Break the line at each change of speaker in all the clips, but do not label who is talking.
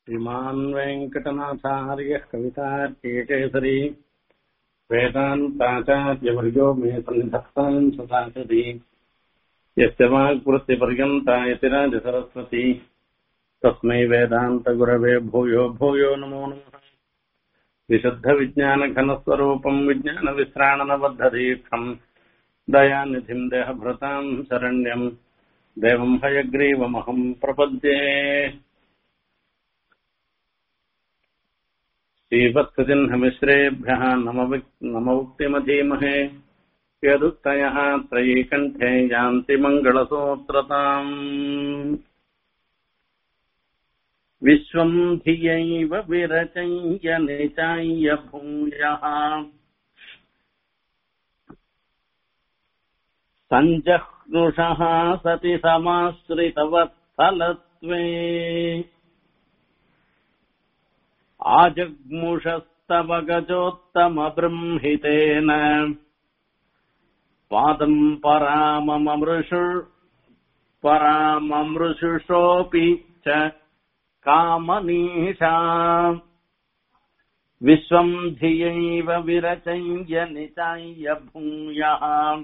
श्रीमान् वेङ्कटनाथार्यः कवितार्केकेसरी वेदान्ताचार्यवर्यो मे सन्निधत्तान् सदाचति यस्य वाक्वृत्तिपर्यन्ता यतिराजसरस्वती तस्मै वेदान्तगुरवे भूयो भूयो नमो नमः विशुद्धविज्ञानघनस्वरूपम् विज्ञानविश्राणनबद्धदीक्षम् दयानिधिम् देहभृताम् शरण्यम् देवम् हयग्रीवमहम् प्रपद्ये श्रीवत्सचिह्नमिश्रेभ्यः नममुक्तिमधीमहे यदुक्तयः त्रयीकण्ठे यान्ति मङ्गलसूत्रताम् विश्वम् धियैव विरचय्य निचाय्य भूयः सञ्जह्नुषः सति समाश्रितवत्सलत्वे आजग्मुषस्तव गजोत्तमबृंहितेन पादम् पराममृषु पराममृषुषोऽपि च कामनीषा विश्वम् धियैव विरचय्य निचाय्य भूयः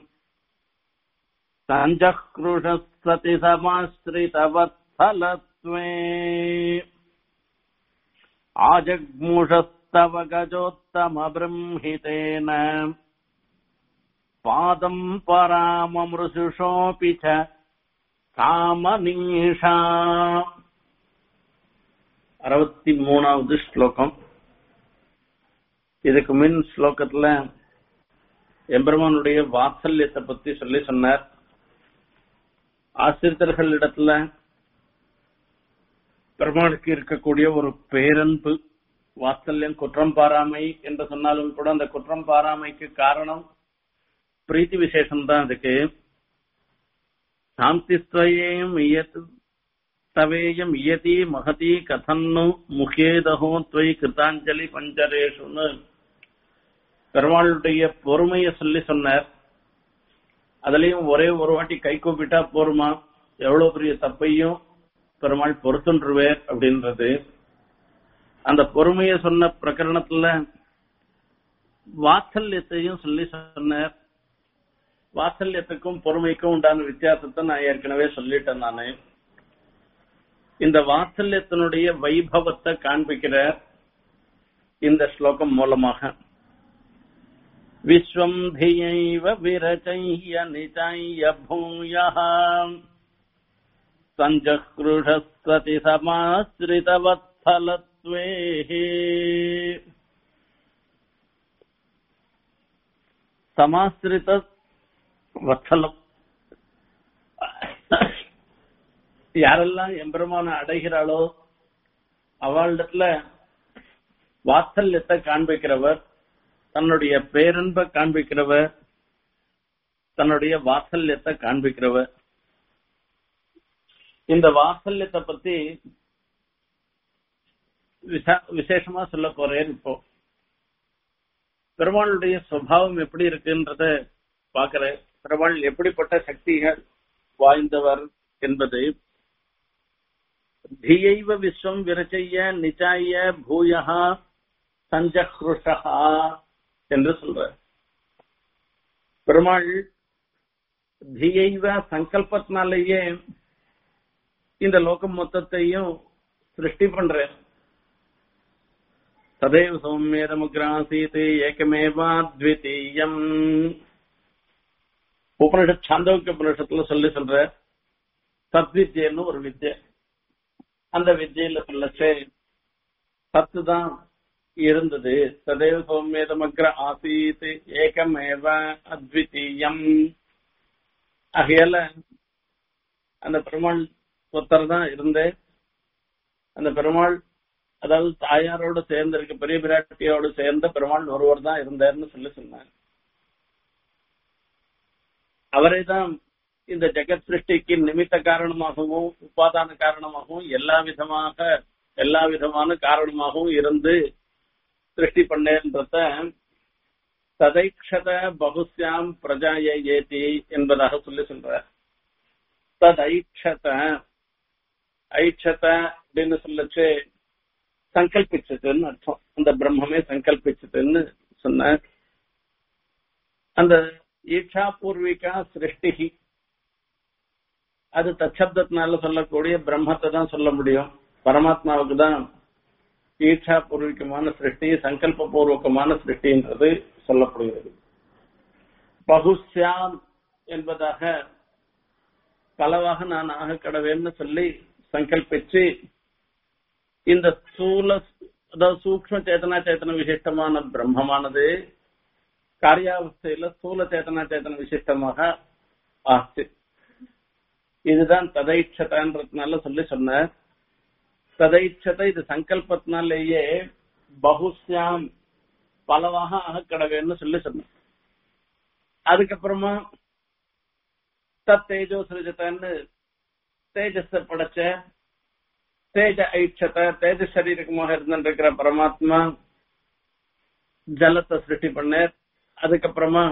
सञ्जक्रुषस्सति समाश्रितवत्सलत्वे आजग्मुषस्तव गजोत्तमबृंहितेन पादम् पराममृषुषोऽपि च காமநீஷா அறுபத்தி மூணாவது ஸ்லோகம் இதுக்கு மின் ஸ்லோகத்துல எம்பெருமானுடைய வாத்சல்யத்தை பத்தி சொல்லி சொன்னார் ஆசிரியர்களிடத்துல பெருமாளுக்கு இருக்கக்கூடிய ஒரு பேரன்பு வாத்சல்யம் குற்றம் பாராமை என்று சொன்னாலும் கூட அந்த குற்றம் பாராமைக்கு காரணம் பிரீத்தி விசேஷம் தான் அதுக்கு சாந்திஸ்வயம் இயத் தவேயம் இயதி மகதி கதன்னு முகேதகோ துவை கிருத்தாஞ்சலி பஞ்சரேஷுன்னு பெருமாளுடைய பொறுமையை சொல்லி சொன்னார் அதுலயும் ஒரே ஒரு வாட்டி கை கூப்பிட்டா போருமா எவ்வளவு பெரிய தப்பையும் பெருமாள் பொறுத்துன்றுவேர் அப்படின்றது அந்த பொறுமையை சொன்ன பிரகரணத்துல வாத்சல்யத்தையும் சொல்லி சொன்னார் வாத்சல்யத்துக்கும் பொறுமைக்கும் உண்டான வித்தியாசத்தை நான் ஏற்கனவே சொல்லிட்டேன் நானு இந்த வாத்சல்யத்தினுடைய வைபவத்தை காண்பிக்கிற இந்த ஸ்லோகம் மூலமாக விஸ்வம் தியைவ விரச்சைய நிச்சைய பூய சஞ்சக்ருஷஸ்வதி சமாஸ்ரிதவத்ஃலத்வே சமாஸ்ரித வத்சலம் யாரெல்லாம் எம்பெருமான அடைகிறாளோ அவளிடத்துல வாத்சல்யத்தை காண்பிக்கிறவர் தன்னுடைய பேரன்பை காண்பிக்கிறவர் தன்னுடைய வாத்சல்யத்தை காண்பிக்கிறவர் இந்த வாத்சல்யத்தை பத்தி விசேஷமா சொல்ல போறேன் இப்போ பெருமாளுடைய சுவாவம் எப்படி இருக்குன்றத பாக்குறேன் பெருமாள் எப்படிப்பட்ட சக்திகள் வாய்ந்தவர் என்பது தியைவ விஸ்வம் விரச்சைய நிச்சாய பூயா சஞ்சக்ருஷா என்று சொல்ற பெருமாள் தியைவ சங்கல்பத்தினாலேயே இந்த லோகம் மொத்தத்தையும் சிருஷ்டி பண்ற ததேவ சௌமியதமுகிராசீத் ஏகமேவா த்விதீயம் உபனிஷத் சாந்தோக்கிய உபனிஷத்துல சொல்லி சொல்ற சத்வித்யன்னு ஒரு வித்யை அந்த வித்யில சொல்லச்சே சத்து தான் இருந்தது சதேவ சௌமியதமக்ர ஆசீத் ஏகமேவ அத்விதீயம் ஆகையால அந்த பெருமாள் ஒருத்தர் தான் இருந்தேன் அந்த பெருமாள் அதாவது தாயாரோடு சேர்ந்து இருக்க பெரிய பிராட்டியோடு சேர்ந்த பெருமாள் ஒருவர் தான் இருந்தார்னு சொல்லி சொன்னார் அவரை தான் இந்த ஜெகத் சிருஷ்டிக்கு நிமித்த காரணமாகவும் உபாதான காரணமாகவும் எல்லா விதமாக எல்லா விதமான காரணமாகவும் இருந்து சிருஷ்டி பண்ணேன்றத ததைக்ஷத பகுஸ்யாம் பிரஜாய ஏதி என்பதாக சொல்லி சொல்ற ததைக்ஷத ஐட்சத அப்படின்னு சொல்லச்சு சங்கல்பிச்சதுன்னு அர்த்தம் அந்த பிரம்மமே சங்கல்பிச்சதுன்னு சொன்ன அந்த ஈட்சா பூர்விகா சிருஷ்டி அது தச்சப்தத்தினால சொல்லக்கூடிய பிரம்மத்தை தான் சொல்ல முடியும் பரமாத்மாவுக்கு தான் ஈட்சா பூர்விகமான சிருஷ்டி சங்கல்ப பூர்வகமான சிருஷ்டின்றது சொல்லப்படுகிறது பகுஸ்யாம் என்பதாக பலவாக நான் ஆக கடவேன்னு சொல்லி சங்கல்பிச்சு இந்த ஸ்தூல அதாவது சூக்ம சேத்தனா சேத்தன விசிஷ்டமான பிரம்மமானது காரியாவஸ்தையில ஸ்தூல சேத்தனா சேத்தன விசிஷ்டமாக ஆச்சு இதுதான் ததைட்சதன்றதுனால சொல்லி சொன்ன ததைட்சதை இது சங்கல்பத்தினாலேயே பகுஸ்யாம் பலவாக ஆகக்கடவேன்னு சொல்லி சொன்ன அதுக்கப்புறமா தத் தேஜோ சிருஜத்தன்னு தேஜஸ படைச்ச தேஜ ஐட்சத தேஜ சரீரகமாக இருந்திருக்கிற பரமாத்மா ஜலத்தை சிருஷ்டி பண்ணார் அதுக்கப்புறமா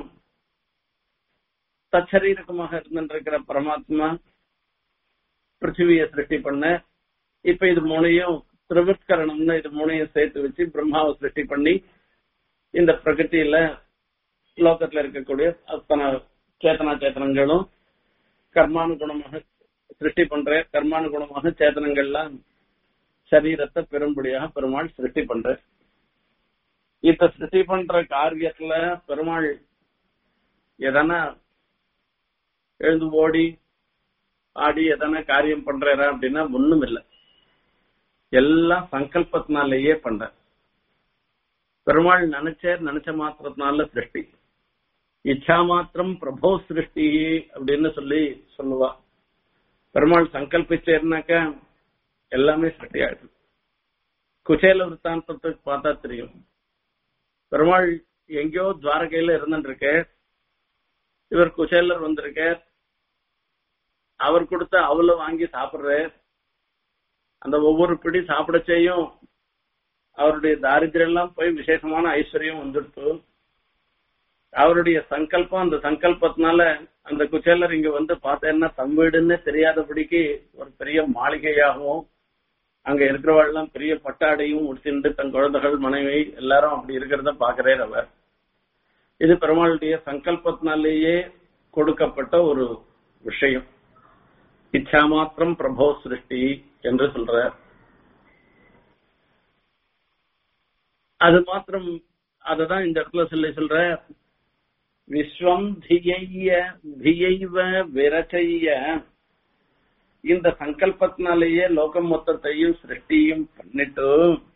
தச்சரீரகமாக இருந்திருக்கிற பரமாத்மா பிருத்திவியை சிருஷ்டி பண்ண இப்ப இது மூணையும் திரிவிற்கரணம்னு இது மூணையும் சேர்த்து வச்சு பிரம்மாவை சிருஷ்டி பண்ணி இந்த பிரகிருதியில லோகத்துல இருக்கக்கூடிய அத்தனை சேத்தனா சேத்தனங்களும் கர்மானுகுணமாக சிருஷ்டி பண்ற கர்மானுகுணமாக சேத்தனங்கள்லாம் சரீரத்தை பெரும்படியாக பெருமாள் சிருஷ்டி பண்ற இப்ப சிருஷ்டி பண்ற காரியத்துல பெருமாள் எதனா எழுந்து ஓடி ஆடி எதனா காரியம் பண்றாரா அப்படின்னா ஒண்ணும் இல்லை எல்லாம் சங்கல்பத்தினாலேயே பண்ற பெருமாள் நினைச்சார் நினைச்ச மாத்திரத்தினால சிருஷ்டி இச்சா மாத்திரம் பிரபோ சிருஷ்டி அப்படின்னு சொல்லி சொல்லுவா பெருமாள் சங்கல்பிச்சேர்னாக்கா எல்லாமே சிருஷ்டி ஆயிடுது குச்சேல விற்த்தாந்தத்துக்கு பார்த்தா தெரியும் பெருமாள் எங்கேயோ துவாரகையில இருந்துருக்க இவர் குச்சேலர் வந்திருக்க அவர் கொடுத்த அவளை வாங்கி சாப்பிடுற அந்த ஒவ்வொரு பிடி சாப்பிடச்சேயும் அவருடைய தாரித்திரம் எல்லாம் போய் விசேஷமான ஐஸ்வர்யம் வந்துடுத்து அவருடைய சங்கல்பம் அந்த சங்கல்பத்தினால அந்த குச்சேலர் இங்க வந்து பார்த்தேன்னா தம் வீடுன்னு தெரியாதபடிக்கு ஒரு பெரிய மாளிகையாகவும் அங்க இருக்கிறவாள்லாம் பெரிய பட்டாடையும் முடிச்சுட்டு தன் குழந்தைகள் மனைவி எல்லாரும் அப்படி இருக்கிறத பாக்குறார் அவர் இது பெருமாளுடைய சங்கல்பத்தினாலேயே கொடுக்கப்பட்ட ஒரு விஷயம் இச்சா மாத்திரம் பிரபோ சிருஷ்டி என்று சொல்ற அது மாத்திரம் அததான் இந்த இடத்துல சொல்லி சொல்ற விஸ்வம் தியைய தியைவ விரச்சைய இந்த சங்கல்பத்தினாலேயே லோகம் மொத்தத்தையும் சிருஷ்டியும் பண்ணிட்டு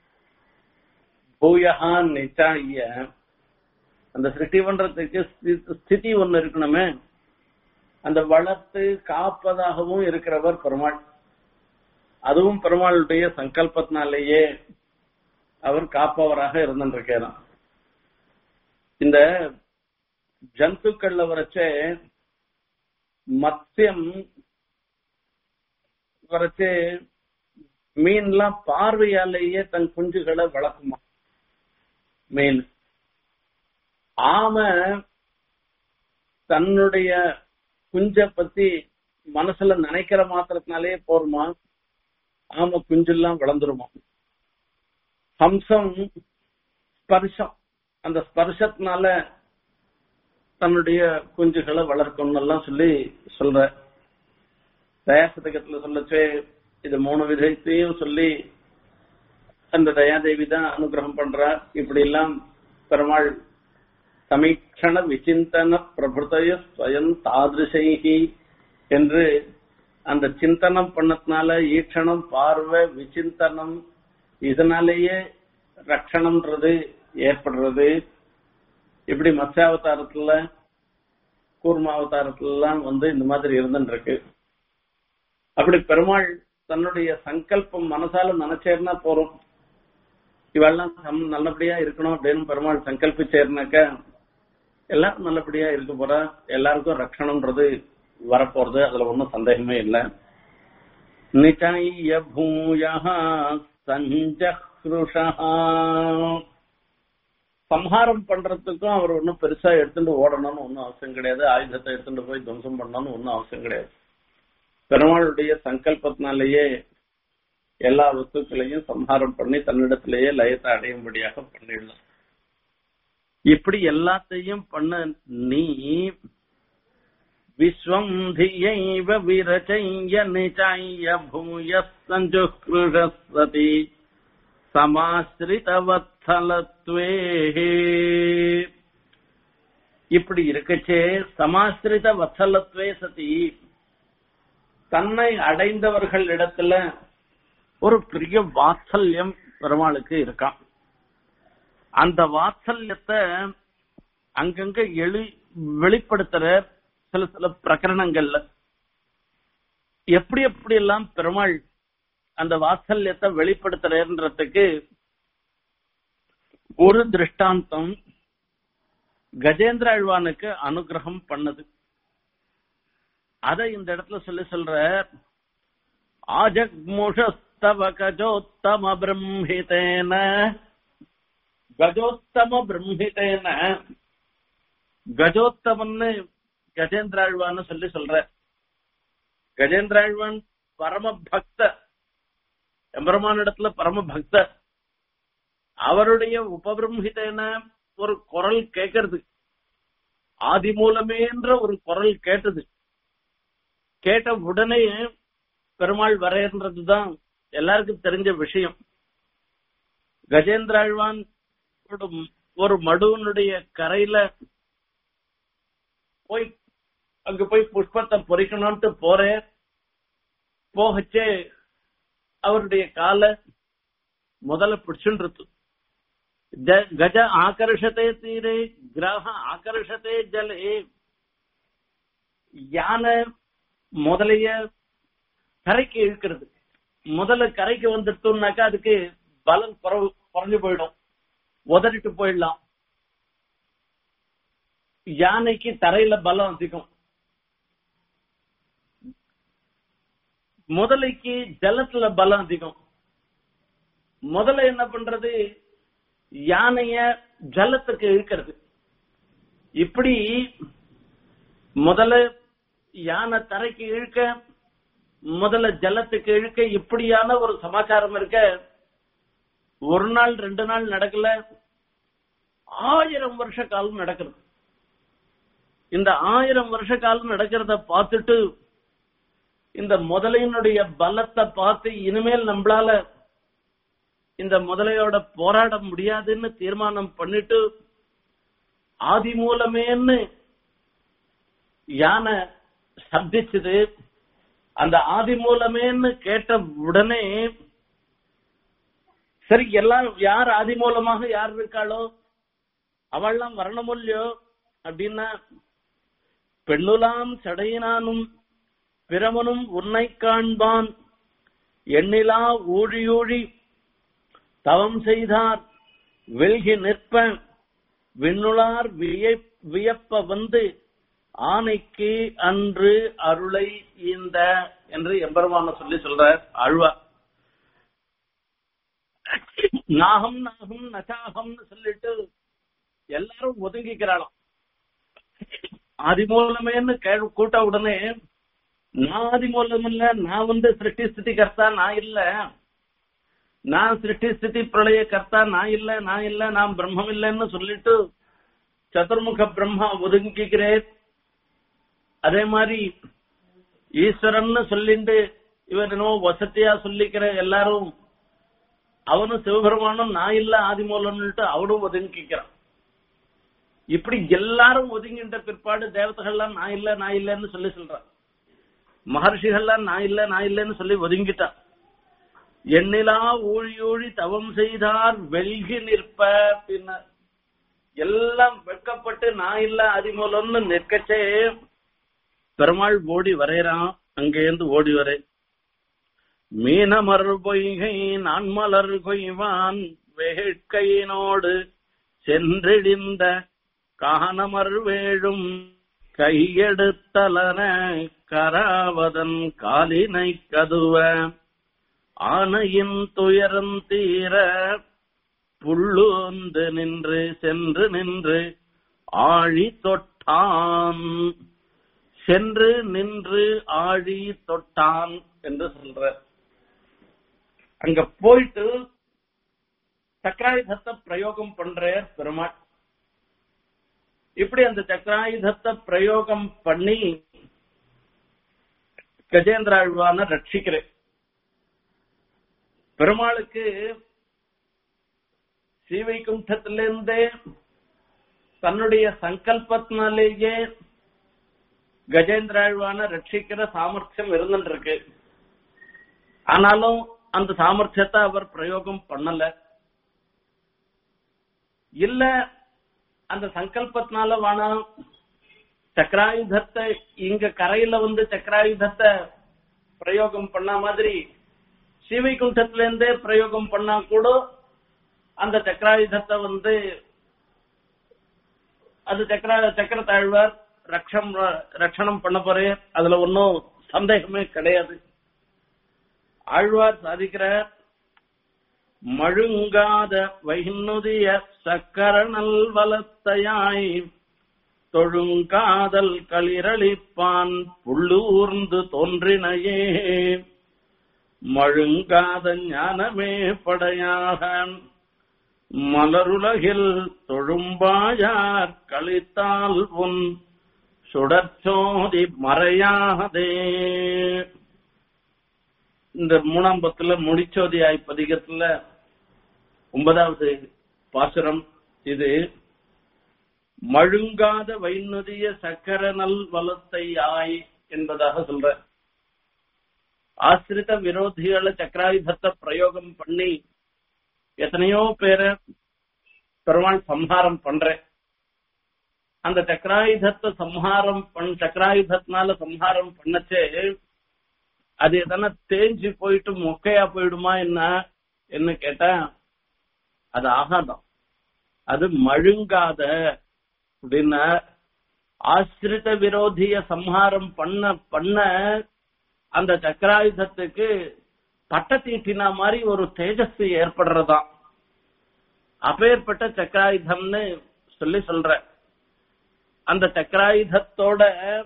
பூயகா நிச்சாய அந்த சிருஷ்டி பண்றதுக்கு ஸ்திதி ஒண்ணு இருக்கணுமே அந்த வளர்த்து காப்பதாகவும் இருக்கிறவர் பெருமாள் அதுவும் பெருமாளுடைய சங்கல்பத்தினாலேயே அவர் காப்பவராக இருந்திருக்கிறார் இந்த ஜந்துக்கள்ல வரைச்சே மத்தியம் வரைச்சே மீன்லாம் பார்வையாலேயே தன் குஞ்சுகளை வளர்க்குமா மீன் ஆம தன்னுடைய குஞ்ச பத்தி மனசுல நினைக்கிற மாத்திரத்தினாலே போருமா ஆம குஞ்செல்லாம் வளர்ந்துருமா ஹம்சம் ஸ்பர்ஷம் அந்த ஸ்பர்ஷத்தினால தன்னுடைய குஞ்சுகளை வளர்க்கணும் எல்லாம் சொல்லி சொல்ற தயாசதகத்துல சொல்லச்சே இது மூணு விதத்தையும் சொல்லி அந்த தயாதேவி தான் அனுகிரகம் பண்றா இப்படி எல்லாம் பெருமாள் சமீக்ஷண விசிந்தன பிரபுதய ஸ்வயம் தாதிருஷைகி என்று அந்த சிந்தனம் பண்ணதுனால ஈக்ஷணம் பார்வை விசிந்தனம் இதனாலேயே ரட்சணம்ன்றது ஏற்படுறது இப்படி மத்ஸ்யாவதாரத்துல கூர்மாவதாரத்துல எல்லாம் வந்து இந்த மாதிரி இருந்துருக்கு அப்படி பெருமாள் தன்னுடைய சங்கல்பம் மனசால நினைச்சேர்னா போறோம் இவெல்லாம் சம் நல்லபடியா இருக்கணும் அப்படின்னு பெருமாள் சங்கல்பிச்சேர்னாக்க எல்லாரும் நல்லபடியா இருக்க போறா எல்லாருக்கும் ரட்சணம்ன்றது வரப்போறது அதுல ஒன்றும் சந்தேகமே இல்லை நிச்சாய பூயா சஞ்சஹ்ருஷா சம்ஹாரம் பண்றதுக்கும் அவர் ஒன்றும் பெருசா எடுத்துட்டு ஓடணும்னு ஒன்றும் அவசியம் கிடையாது ஆயுதத்தை எடுத்துட்டு போய் துவம்சம் பண்ணணும்னு ஒன்றும் அவசியம் கிடையாது பெருமாளுடைய சங்கல்பத்தினாலேயே எல்லா வஸ்துக்களையும் சம்ஹாரம் பண்ணி தன்னிடத்திலேயே லயத்தை அடையும்படியாக பண்ணிடலாம் இப்படி எல்லாத்தையும் பண்ண நீ விஸ்வம் தியைவ விரச்சைய நிச்சய பூய சஞ்சுக்ருஷஸ்வதி சமாஸ்ரிதவத்சலத்வே இப்படி இருக்கச்சே சமாஸ்ரித வத்சலத்வே சதி தன்னை அடைந்தவர்கள் இடத்துல ஒரு பெரிய வாத்சல்யம் பெருமாளுக்கு இருக்கான் அந்த வாத்சல்யத்தை அங்கங்க எழு வெளிப்படுத்துற சில சில பிரகரணங்கள்ல எப்படி எப்படி எல்லாம் பெருமாள் அந்த வாத்சல்யத்தை வெளிப்படுத்துறன்றதுக்கு ஒரு திருஷ்டாந்தம் கஜேந்திர அழ்வானுக்கு அனுகிரகம் பண்ணது அதை இந்த இடத்துல சொல்லி சொல்ற ஆஜக்முஷஸ்தவ கஜோத்தம பிரம்மிதேன கஜோத்தம பிரம்மிதேன கஜோத்தமன்னு கஜேந்திராழ்வான்னு சொல்லி சொல்ற கஜேந்திராழ்வான் பரம பக்த எம்பெருமான் இடத்துல பரம பக்த அவருடைய உபபிரம்ஹிதேன ஒரு குரல் கேட்கறது ஆதி மூலமேன்ற ஒரு குரல் கேட்டது கேட்ட உடனே பெருமாள் வரையன்றதுதான் எல்லாருக்கும் தெரிஞ்ச விஷயம் கஜேந்திராழ்வான் ஒரு மடுவனுடைய கரையில போய் அங்க போய் புஷ்பத்தை பொறிக்கணும்ட்டு போறேன் போகச்சே அவருடைய காலை முதல்ல பிடிச்சுன்றது கஜ ஆகர்ஷத்தே தீரே கிரக ஆகர்ஷத்தே ஜலே யானை முதலைய கரைக்கு இழுக்கிறது முதல்ல கரைக்கு வந்துட்டோம்னாக்கா அதுக்கு பலம் குறைஞ்சு போயிடும் உதறிட்டு போயிடலாம் யானைக்கு தரையில பலம் அதிகம் முதலைக்கு ஜலத்துல பலம் அதிகம் முதல்ல என்ன பண்றது யானைய ஜலத்துக்கு இழுக்கிறது இப்படி முதல்ல யானை தரைக்கு இழுக்க முதல்ல ஜலத்துக்கு இழுக்க இப்படியான ஒரு சமாச்சாரம் இருக்க ஒரு நாள் ரெண்டு நாள் நடக்கல ஆயிரம் வருஷ காலம் நடக்கிறது இந்த ஆயிரம் வருஷ காலம் நடக்கிறத பார்த்துட்டு இந்த முதலையினுடைய பலத்தை பார்த்து இனிமேல் நம்மளால இந்த முதலையோட போராட முடியாதுன்னு தீர்மானம் பண்ணிட்டு ஆதி மூலமேன்னு யானை சப்திச்சது அந்த ஆதி மூலமேன்னு கேட்ட உடனே சரி எல்லாம் யார் ஆதி மூலமாக யார் இருக்காளோ அவள்லாம் வரணும் இல்லையோ அப்படின்னா பெண்ணுலாம் சடையினானும் பிரமனும் உன்னை காண்பான் எண்ணிலா ஊழியூழி தவம் செய்தார் வெல்கி நிற்ப விண்ணுளார் வியப்ப வந்து ஆனைக்கு அன்று அருளை இந்த என்று எம்பெருமான சொல்லி சொல்றார் ஆழ்வா நாகம் நாகம் நசாகம்னு சொல்லிட்டு எல்லாரும் ஒதுங்கிக்கிறாளாம் ஆதி மூலமேன்னு கூட்ட உடனே நான் ஆதி மூலம் இல்ல நான் வந்து சிருஷ்டி ஸ்திதி கர்த்தா நான் இல்ல நான் சிருஷ்டி ஸ்திதி பிரளய கர்த்தா நான் இல்ல நான் இல்ல நான் பிரம்மம் இல்லைன்னு சொல்லிட்டு சதுர்முக பிரம்மா ஒதுங்கிக்கிறேன் அதே மாதிரி ஈஸ்வரன் சொல்லிட்டு இவர் என்னவோ வசதியா சொல்லிக்கிற எல்லாரும் அவனும் சிவபெருமானும் நான் இல்ல ஆதிமூலம்னுட்டு அவனும் ஒதுங்கிக்கிறான் இப்படி எல்லாரும் ஒதுங்கின்ற பிற்பாடு தேவதைகள்லாம் நான் இல்ல நான் இல்லன்னு சொல்லி சொல்றான் மகர்ஷிகள்லாம் நான் இல்ல நான் இல்லன்னு சொல்லி ஒதுங்கிட்டான் எண்ணிலா ஊழி ஊழி தவம் செய்தார் வெல்கி நிற்ப பின்னர் எல்லாம் வெட்கப்பட்டு நான் இல்ல அதிமூலம்னு நிற்கச்சே பெருமாள் ஓடி வரையறான் அங்கேருந்து ஓடி வரை மீனமர் பொய்கை நான் மலர் கொய்வான் வேட்கையினோடு சென்றிடிந்த காணமர் வேழும் கையெடுத்தலன கராவதன் காலினை கதுவ ஆனையின் துயரம் தீர புள்ளூந்து நின்று சென்று நின்று ஆழி தொட்டான் சென்று நின்று ஆழி தொட்டான் என்று சொல்ற அங்க போயிட்டு சக்கராயுதத்தை பிரயோகம் பண்ற பெருமாள் இப்படி அந்த சக்கராயுதத்தை பிரயோகம் பண்ணி கஜேந்திராழ்வான ரட்சிக்கிறேன் பெருமாளுக்கு ஸ்ரீவைகுண்டத்திலிருந்தே தன்னுடைய சங்கல்பத்தினாலேயே கஜேந்திராழ்வான ரட்சிக்கிற சாமர்த்தியம் இருந்துருக்கு ஆனாலும் அந்த சாமர்த்தியத்தை அவர் பிரயோகம் பண்ணல இல்ல அந்த சங்கல்பத்தினால வேணாம் சக்கராயுதத்தை இங்க கரையில வந்து சக்கராயுதத்தை பிரயோகம் பண்ண மாதிரி ஸ்ரீவைகுண்டத்துல இருந்தே பிரயோகம் பண்ணா கூட அந்த சக்கராயுதத்தை வந்து அது சக்கர சக்கர தாழ்வார் ரக்ஷம் ரட்சணம் பண்ண போறே அதுல ஒன்னும் சந்தேகமே கிடையாது ஆழ்வார் சாதிக்கிறார் மழுங்காத வைநுதிய சக்கரணல் வலத்தையாய் தொழுங்காதல் களிரளிப்பான் புள்ளூர்ந்து தோன்றினையே மழுங்காத ஞானமே படையாக மலருலகில் தொழும்பாயார் கழித்தால் உன் சுடற்சோதி மறையாதே இந்த மூணாம் பத்துல முடிச்சோதியாய் பதிகத்துல ஒன்பதாவது பாசுரம் இது மழுங்காத வைநுதிய சக்கரநல் வலத்தை ஆய் என்பதாக சொல்ற ஆசிரித விரோதிகளை சக்கராயுதத்தை பிரயோகம் பண்ணி எத்தனையோ பேரை பெருமாள் சம்ஹாரம் பண்ற அந்த சக்கராயுதத்தை சம்ஹாரம் பண் சக்கராயுதத்தினால சம்ஹாரம் பண்ணச்சே அது எதனா தேஞ்சு போயிட்டு மொக்கையா போயிடுமா என்ன என்ன கேட்டா அது ஆகாதம் அது மழுங்காத அப்படின்னா ஆசிரித விரோதிய சம்ஹாரம் பண்ண பண்ண அந்த சக்கராயுதத்துக்கு பட்ட தீட்டினா மாதிரி ஒரு தேஜஸ் ஏற்படுறதாம் அப்பேற்பட்ட சக்கராயுதம்னு சொல்லி சொல்ற அந்த சக்கராயுதத்தோட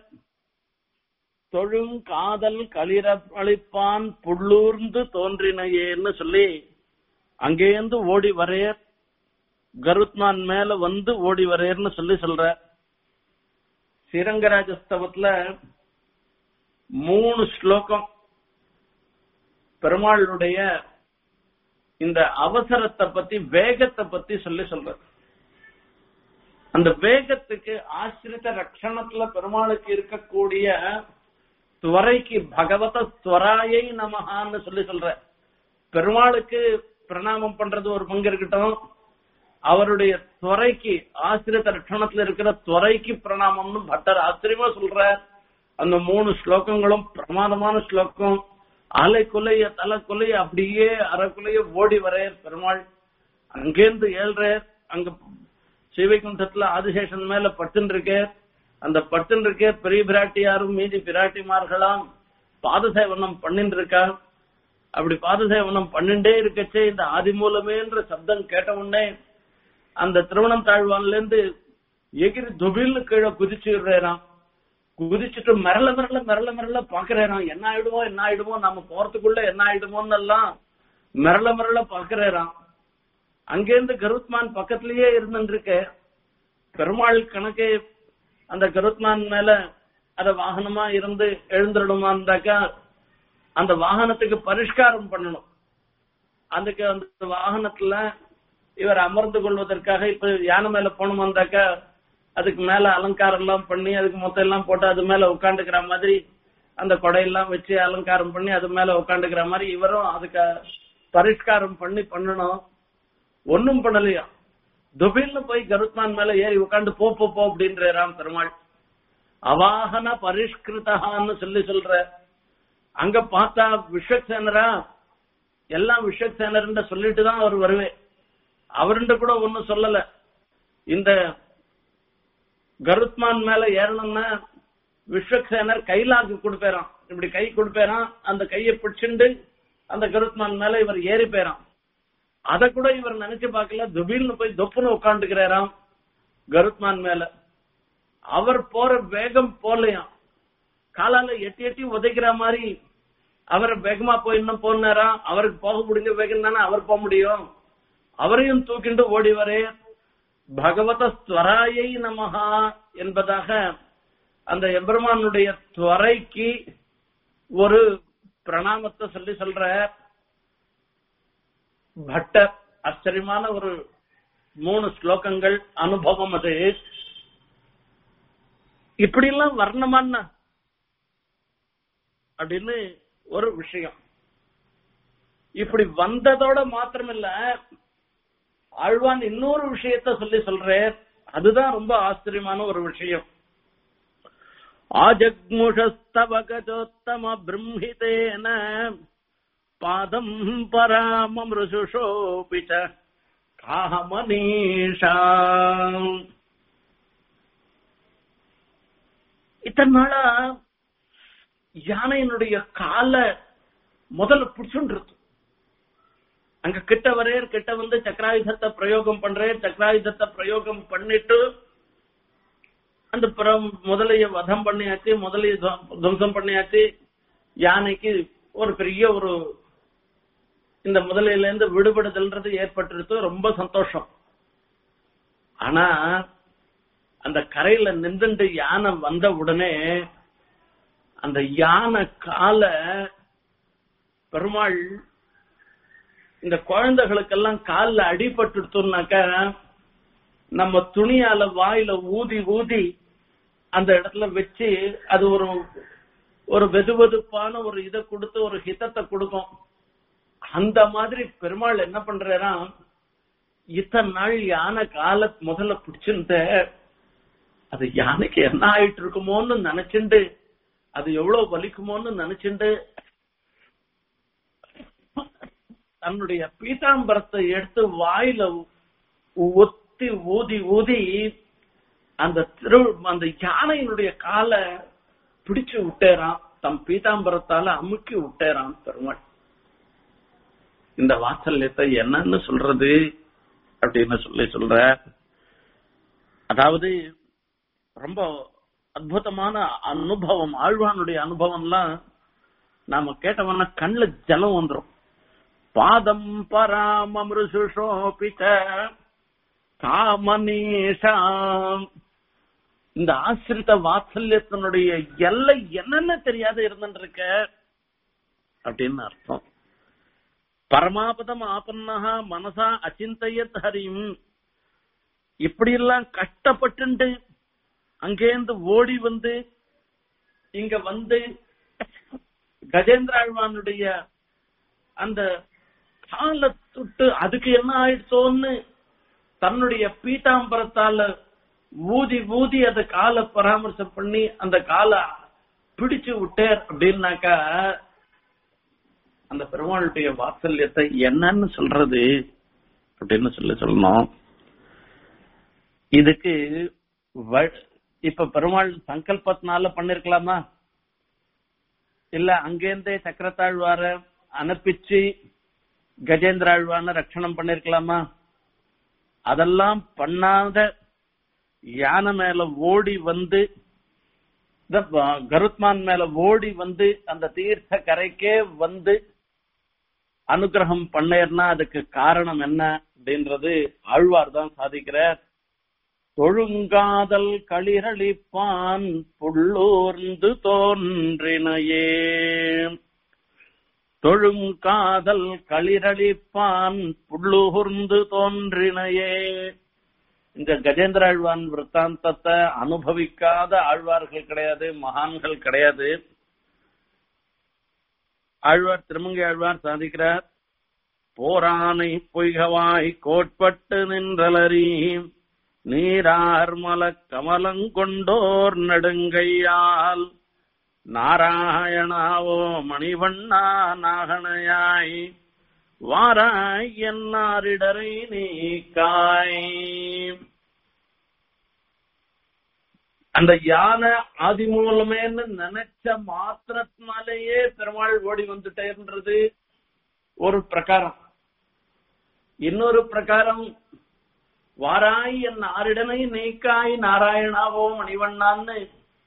தொழும் காதல் களிரளிப்பான் புள்ளூர்ந்து தோன்றினையேன்னு சொல்லி அங்கேருந்து ஓடி வரேர் கருத்மான் மேல வந்து ஓடி வரேர்னு சொல்லி சொல்ற ஸ்ரீரங்கராஜஸ்தவத்துல மூணு ஸ்லோகம் பெருமாளுடைய இந்த அவசரத்தை பத்தி வேகத்தை பத்தி சொல்லி சொல்ற அந்த வேகத்துக்கு ஆசிரித ரட்சணத்துல பெருமாளுக்கு இருக்கக்கூடிய துவரைக்கு பகவத துவராயை நமகான்னு சொல்லி சொல்ற பெருமாளுக்கு பிரணாமம் பண்றது ஒரு பங்கு இருக்கட்டும் அவருடைய துறைக்கு ஆசிரித ரட்சணத்துல இருக்கிற துறைக்கு பிரணாமம்னு பட்டர் ஆச்சரியமா சொல்ற அந்த மூணு ஸ்லோகங்களும் பிரமாதமான ஸ்லோகம் அலை கொலைய தலை கொலைய அப்படியே அரை கொலைய ஓடி வரையர் பெருமாள் அங்கேருந்து ஏழ்ற அங்க சிவைகுண்டத்துல ஆதிசேஷன் மேல பட்டுன்னு இருக்கே அந்த பட்டுன்னு இருக்கே பெரிய பிராட்டியாரும் மீதி பிராட்டிமார்களாம் பாதசேவனம் பண்ணிட்டு இருக்கா அப்படி பாதசேவனம் பண்ணிண்டே இருக்கச்சே இந்த ஆதி மூலமேன்ற சப்தம் கேட்ட உடனே அந்த திருவணம் தாழ்வான்ல இருந்து எகிரி துபில்னு கீழே குதிச்சுடுறான் குதிச்சுட்டு மிரள மிரள மிரள மிரள பாக்குறேன் என்ன ஆயிடுமோ என்ன ஆயிடுமோ நம்ம போறதுக்குள்ள என்ன ஆயிடுமோன்னு எல்லாம் மிரள மிரள பாக்குறேன் அங்கேருந்து கருத்மான் பக்கத்திலேயே இருந்துருக்கு பெருமாள் கணக்கே அந்த கருத்மான் மேல அத வாகனமா இருந்து எழுந்துடணுமாந்தாக்கா அந்த வாகனத்துக்கு பரிஷ்காரம் பண்ணணும் அதுக்கு அந்த வாகனத்துல இவர் அமர்ந்து கொள்வதற்காக இப்ப யானை மேல போகணுமாந்தாக்கா அதுக்கு மேல அலங்காரம் எல்லாம் பண்ணி அதுக்கு மொத்தம் எல்லாம் போட்டு அது மேல உட்காந்துக்கிற மாதிரி அந்த கொடையெல்லாம் வச்சு அலங்காரம் பண்ணி அது மேல உட்காந்துக்கிற மாதிரி இவரும் அதுக்கு பரிஷ்காரம் பண்ணி பண்ணணும் ஒன்னும் பண்ணலையா துபில்னு போய் கருத்மான் மேல ஏறி உட்காந்து போ போ போ அப்படின்ற ராம் பெருமாள் அவாகன பரிஷ்கிருதான்னு சொல்லி சொல்ற அங்க பார்த்தா விஸ்வசேனரா எல்லாம் விஸ்வசேனர்ன்ற சொல்லிட்டு தான் அவர் வருவேன் அவருண்ட கூட ஒன்னும் சொல்லல இந்த கருத்மான் மேல ஏறணும்னா விஸ்வக்சேனர் கைலாக்கு கொடுப்பேறான் இப்படி கை கொடுப்பேறான் அந்த கையை பிடிச்சுண்டு அந்த கருத்மான் மேல இவர் ஏறி போயிறான் அத கூட இவர் நினைச்சு பார்க்கல துபில்னு போய் தொப்புன்னு உட்காந்துக்கிறாராம் கருத்மான் மேல அவர் போற வேகம் போலையாம் காலால எட்டி எட்டி உதைக்கிற மாதிரி அவர் வேகமா போய் இன்னும் போனாரா அவருக்கு போக முடிஞ்ச வேகம் தானே அவர் போக முடியும் அவரையும் தூக்கிண்டு ஓடி வரே பகவத ஸ்வராயை நமஹா என்பதாக அந்த எம்பெருமானுடைய துவரைக்கு ஒரு பிரணாமத்தை சொல்லி சொல்ற பட்டர் ஆச்சரியமான ஒரு மூணு ஸ்லோகங்கள் அனுபவம் அது இப்படி எல்லாம் வர்ணமான அப்படின்னு ஒரு விஷயம் இப்படி வந்ததோட மாத்திரமில்ல ஆழ்வான் இன்னொரு விஷயத்த சொல்லி சொல்றேன் அதுதான் ரொம்ப ஆச்சரியமான ஒரு விஷயம் ஆஜக்முஷஸ்தவகஜோத்தம பிரம்மிதேன பாதம் பராமமிருசுஷோபி ச காமனீஷா இத்தனை நாளா யானையினுடைய கால முதல்ல பிடிச்சுன்றது அங்க கிட்ட வரேர் கிட்ட வந்து சக்கராயுதத்தை பிரயோகம் பண்றேன் சக்கராயுதத்தை பிரயோகம் பண்ணிட்டு அந்த பிரம் முதலைய வதம் பண்ணியாச்சு முதலைய துவம்சம் பண்ணியாச்சு யானைக்கு ஒரு பெரிய ஒரு இந்த முதலையில இருந்து விடுபடுதல்ன்றது ஏற்பட்டிருக்கு ரொம்ப சந்தோஷம் ஆனா அந்த கரையில நின்றுண்டு யானை வந்த உடனே அந்த யானை கால பெருமாள் இந்த குழந்தைகளுக்கெல்லாம் காலில் அடிபட்டுட்டோம்னாக்க நம்ம துணியால வாயில ஊதி ஊதி அந்த இடத்துல வச்சு அது ஒரு ஒரு வெதுவெதுப்பான ஒரு இதை கொடுத்து ஒரு ஹிதத்தை கொடுக்கும் அந்த மாதிரி பெருமாள் என்ன பண்றாரா இத்தனை நாள் யானை கால முதல்ல பிடிச்சிருந்த அது யானைக்கு என்ன ஆயிட்டு இருக்குமோன்னு நினைச்சுண்டு அது எவ்வளவு வலிக்குமோன்னு நினைச்சுண்டு தன்னுடைய பீதாம்பரத்தை எடுத்து வாயில ஒத்தி ஊதி ஊதி அந்த திரு அந்த யானையினுடைய காலை பிடிச்சு விட்டேறான் தம் பீதாம்பரத்தால அமுக்கி விட்டேறான் பெருமாள் இந்த வாத்சல்யத்தை என்னன்னு சொல்றது அப்படின்னு சொல்லி சொல்ற அதாவது ரொம்ப அற்புதமான அனுபவம் ஆழ்வானுடைய அனுபவம்லாம் நாம கேட்டவன கண்ணுல ஜலம் வந்துரும் பாதம் பராமமிருசுஷோபிச்ச காமனீஷாம் இந்த ஆசிரித்த வாத்சல்யத்தினுடைய எல்லை என்னன்னு தெரியாத இருந்துருக்க அப்படின்னு அர்த்தம் பரமாபதம் ஆபன்னஹா மனசா அச்சிந்தையத் ஹரியும் இப்படி எல்லாம் கஷ்டப்பட்டு அங்கேருந்து ஓடி வந்து இங்க வந்து கஜேந்திராழ்வானுடைய அந்த கால தொட்டு அதுக்கு என்ன ஆயிடுச்சோன்னு தன்னுடைய பீட்டாம்பரத்தால ஊதி ஊதி அந்த காலை பராமரிசம் பண்ணி அந்த காலை பிடிச்சு விட்டார் அப்படின்னாக்கா அந்த பெருமாளுடைய வாத்சல்யத்தை என்னன்னு சொல்றது அப்படின்னு சொல்லி சொல்லணும் இதுக்கு இப்ப பெருமாள் சங்கல்பத்தினால பண்ணிருக்கலாமா இல்ல அங்கேருந்தே சக்கரத்தாழ்வார அனுப்பிச்சு கஜேந்திராழ்வான ரட்சணம் பண்ணிருக்கலாமா அதெல்லாம் பண்ணாத யானை மேல ஓடி வந்து கருத்மான் மேல ஓடி வந்து அந்த தீர்த்த கரைக்கே வந்து அனுகிரகம் பண்ணேர்னா அதுக்கு காரணம் என்ன அப்படின்றது ஆழ்வார் தான் சாதிக்கிறார் தொழுங்காதல் களிரளிப்பான் புள்ளூர்ந்து தோன்றினையே தொழுங்காதல் களிரளிப்பான் புள்ளூர்ந்து தோன்றினையே இந்த கஜேந்திர ஆழ்வான் விற்த்தாந்தத்தை அனுபவிக்காத ஆழ்வார்கள் கிடையாது மகான்கள் கிடையாது ஆழ்வார் திருமங்கை ஆழ்வார் சாதிக்கிறார் போரானை பொய்கவாய் கோட்பட்டு நின்றலறி நீரார் மல கமலங்கொண்டோர் நெடுங்கையால் நாராயணாவோ மணிவண்ணா நாகனையாய் வாராய் என்னாரிடரை நீக்காய் அந்த யானை ஆதி மூலமேன்னு நினைச்ச மாத்திரத்தினாலேயே பெருமாள் ஓடி வந்துட்டேன்றது ஒரு பிரகாரம் இன்னொரு பிரகாரம் வாராய் என் ஆரிடனை நீக்காய் நாராயணாவோ மணிவண்ணான்னு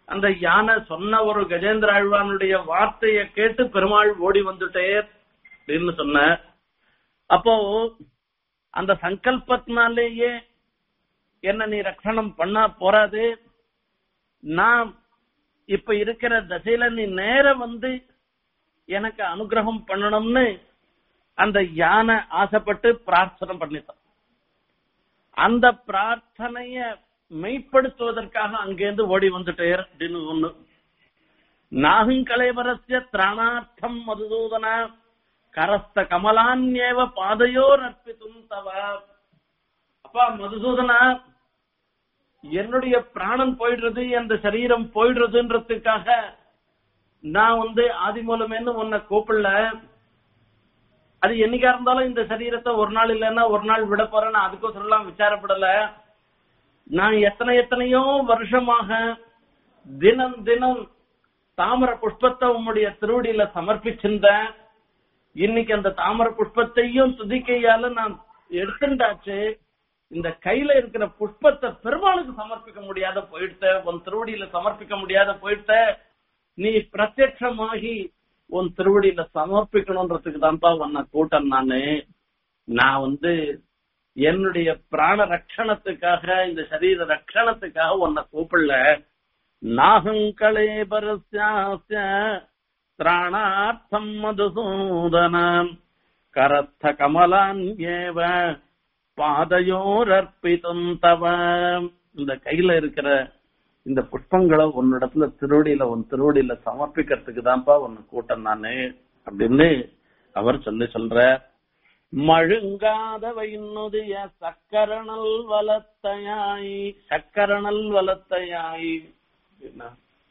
அந்த யானை சொன்ன ஒரு கஜேந்திர ஆழ்வானுடைய வார்த்தையை கேட்டு பெருமாள் ஓடி வந்துட்டே அப்படின்னு சொன்ன அப்போ அந்த சங்கல்பத்தினாலேயே என்ன நீ ரட்சணம் பண்ணா போறாது நான் இப்ப இருக்கிற தசையில நீ நேர வந்து எனக்கு அனுகிரகம் பண்ணணும்னு அந்த யானை ஆசைப்பட்டு பிரார்த்தனை பண்ணிட்டான் அந்த பிரார்த்தனைய மெய்ப்படுத்துவதற்காக அங்கேருந்து ஓடி வந்துட்டே அப்படின்னு ஒண்ணு நாகுங்கலைவரஸ்ய திராணார்த்தம் மதுசூதன கரஸ்த கமலான்யேவ பாதையோர் அர்ப்பித்தும் தவ அப்பா மதுசூதனா என்னுடைய பிராணன் போயிடுறது அந்த சரீரம் போயிடுறதுன்றதுக்காக நான் வந்து ஆதி மூலமேன்னு உன்னை கூப்பிடல அது என்னைக்கா இருந்தாலும் இந்த சரீரத்தை ஒரு நாள் இல்லைன்னா ஒரு நாள் விட போறேன்னு அதுக்கோசரம் எல்லாம் விசாரப்படல நான் எத்தனை எத்தனையோ வருஷமாக தினம் தினம் தாமர புஷ்பத்தை உம்முடைய திருவடியில சமர்ப்பிச்சிருந்தேன் இன்னைக்கு அந்த தாமர புஷ்பத்தையும் துதிக்கையால நான் எடுத்துட்டாச்சு இந்த கையில இருக்கிற புஷ்பத்தை பெருமாளுக்கு சமர்ப்பிக்க முடியாத போயிடுத்த உன் திருவடியில சமர்ப்பிக்க முடியாத போயிடுத்த நீ பிரத்யட்சமாகி உன் திருவடியில சமர்ப்பிக்கணும்ன்றதுக்கு தான்ப்பா உன்னை கூட்டம் நானு நான் வந்து என்னுடைய பிராண ரட்சணத்துக்காக இந்த சரீர ரட்சணத்துக்காக உன்னை கூப்பிடல நாகங்களே பரஸ்யாஸ்ய திராணார்த்தம் மதுசூதனம் கரஸ்த கமலான் ஏவ பாதையோரர்ப்பித்தும் தவ இந்த கையில இருக்கிற இந்த புஷ்பங்களை உன்னிடத்துல திருவடியில உன் திருவடியில சமர்ப்பிக்கிறதுக்கு தான்ப்பா உன்னை கூட்டம் நானு அப்படின்னு அவர் சொல்லி சொல்ற மழுங்காத வைநுதிய சக்கரணல் வலத்தையாய் சக்கரணல் வலத்தையாய் அப்படின்னா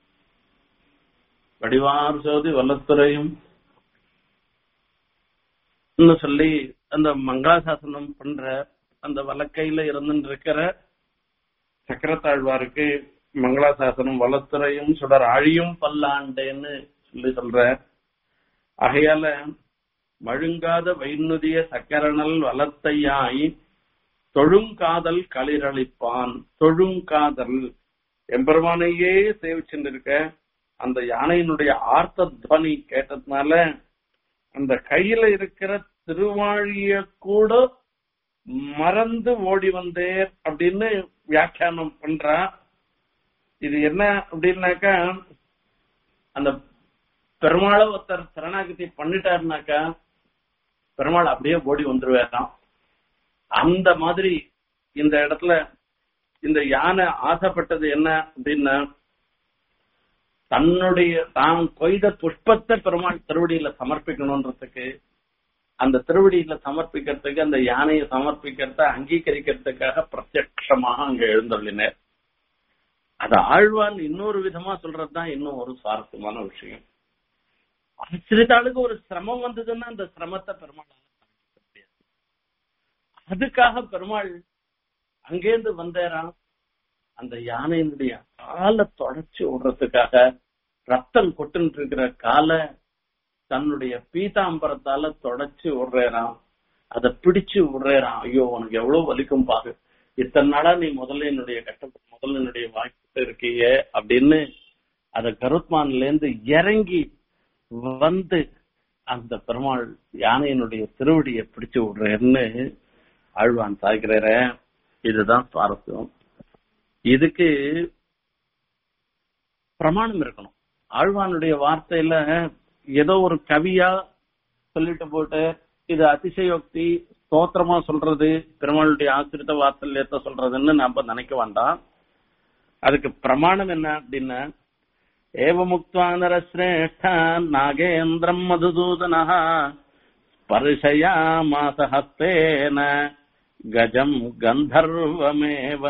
வடிவார் சோதி வல்லத்துறையும் சொல்லி அந்த மங்களாசாசனம் பண்ற அந்த வலக்கையில இருந்துட்டு இருக்கிற சக்கரத்தாழ்வாருக்கு மங்களாசாசனம் வளத்துறையும் சுடர் ஆழியும் பல்லாண்டேன்னு சொல்லி சொல்ற ஆகையால மழுங்காத வைநுதிய சக்கரணல் வளத்தையாய் தொழுங்காதல் களிரளிப்பான் தொழுங்காதல் எம்பெருமானையே சேவிச்சுட்டு அந்த யானையினுடைய ஆர்த்த துவனி கேட்டதுனால அந்த கையில இருக்கிற திருவாழிய கூட மறந்து ஓடி வந்தேர் அப்படின்னு வியாக்கியானம் பண்றா இது என்ன அப்படின்னாக்கா அந்த பெருமாளை ஒருத்தர் சரணாகதி பண்ணிட்டாருனாக்கா பெருமாள் அப்படியே ஓடி வந்துருவாராம் அந்த மாதிரி இந்த இடத்துல இந்த யானை ஆசைப்பட்டது என்ன அப்படின்னா தன்னுடைய தான் கொய்த புஷ்பத்தை பெருமாள் திருவடியில சமர்ப்பிக்கணும்ன்றதுக்கு அந்த திருவடியில சமர்ப்பிக்கிறதுக்கு அந்த யானையை சமர்ப்பிக்கிறத அங்கீகரிக்கிறதுக்காக பிரத்யட்சமாக அங்க எழுந்தள்ளினர் அது ஆழ்வான் இன்னொரு விதமா சொல்றதுதான் இன்னும் ஒரு சுவாரஸ்யமான விஷயம் ஆசிரியத்தாளுக்கு ஒரு சிரமம் வந்ததுன்னா அந்த சிரமத்தை பெருமாள் அதுக்காக பெருமாள் அங்கேருந்து வந்தேரான் அந்த யானையினுடைய காலை தொடச்சு விடுறதுக்காக ரத்தம் கொட்டுன்னு இருக்கிற காலை தன்னுடைய பீதாம்பரத்தால தொடச்சு விடுறாராம் அதை பிடிச்சு விடுறாராம் ஐயோ உனக்கு எவ்வளவு வலிக்கும் பாரு இத்தனை நாளா நீ முதல்ல என்னுடைய கட்ட முதல்ல என்னுடைய வாய்ப்பு இருக்கீங்க அப்படின்னு அத கருத்மான்ல இருந்து இறங்கி வந்து அந்த பெருமாள் யானையினுடைய திருவடியை பிடிச்சு விடுறேன்னு ஆழ்வான் சாய்க்கிறார இதுதான் சுவாரஸ்யம் இதுக்கு பிரமாணம் இருக்கணும் ஆழ்வானுடைய வார்த்தையில ஏதோ ஒரு கவியா சொல்லிட்டு போட்டு இது அதிசயோக்தி ஸ்தோத்திரமா சொல்றது பெருமாளுடைய ஆசிரித்த வாத்சல்யத்தை சொல்றதுன்னு நாம நினைக்க வேண்டாம் அதுக்கு பிரமாணம் என்ன அப்படின்னா ஏவமுக்துவா நரஸ்ரேஷ்ட நாகேந்திரம் மதுசூதனா ஸ்பர்ஷயாமாச ஹஸ்தேன கஜம் கந்தர்வமேவ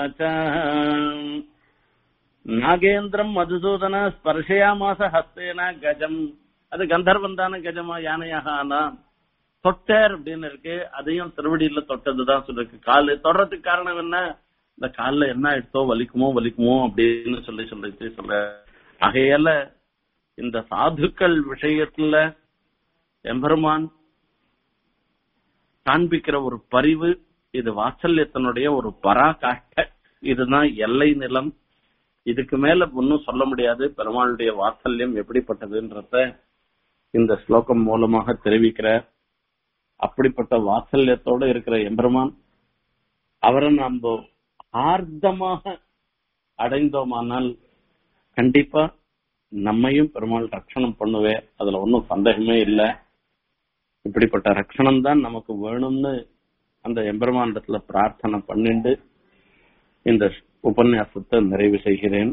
நாகேந்திரம் மதுசூதன ஸ்பர்ஷயாமாச ஹஸ்தேன கஜம் அது கந்தர்வன் தானே கஜமா யானையாக ஆனா தொட்டார் அப்படின்னு இருக்கு அதையும் திருவடியில தொட்டதுதான் சொல்லிருக்கு காலு தொடறதுக்கு காரணம் என்ன இந்த கால்ல என்ன எடுத்தோ வலிக்குமோ வலிக்குமோ அப்படின்னு சொல்லி சொல்லிட்டு சொல்ற ஆகையால இந்த சாதுக்கள் விஷயத்துல எம்பெருமான் காண்பிக்கிற ஒரு பரிவு இது வாத்சல்யத்தினுடைய ஒரு பராகாஷ்ட இதுதான் எல்லை நிலம் இதுக்கு மேல ஒன்னும் சொல்ல முடியாது பெருமாளுடைய வாத்சல்யம் எப்படிப்பட்டதுன்றத இந்த ஸ்லோகம் மூலமாக தெரிவிக்கிற அப்படிப்பட்ட வாத்சல்யத்தோட இருக்கிற எம்பெருமான் அவரை நம்ம ஆர்த்தமாக அடைந்தோமானால் கண்டிப்பா நம்மையும் பெருமாள் ரட்சணம் பண்ணுவே அதுல ஒன்றும் சந்தேகமே இல்லை இப்படிப்பட்ட ரட்சணம் தான் நமக்கு வேணும்னு அந்த எம்பெருமாண்டத்துல பிரார்த்தனை பண்ணிண்டு இந்த உபன்யாசத்தை நிறைவு செய்கிறேன்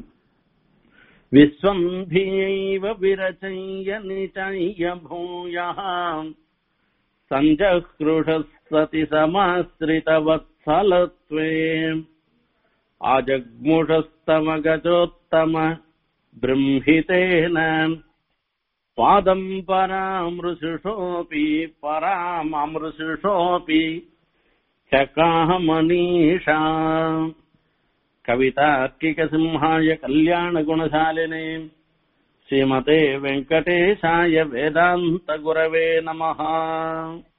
விஸ்வம்பியைவ விரச்சைய நிச்சய பூயாம் சஞ்சக்ருஷஸ்வதி சமாஸ்திரிதவத்சலத்வே आजग्मुषस्तमगजोत्तम बृंहितेन पादम् परामृषिषोऽपि पराममृषिषोऽपि चकामनीषा कवितार्किकसिंहाय कल्याणगुणशालिने श्रीमते वेङ्कटेशाय वेदान्तगुरवे नमः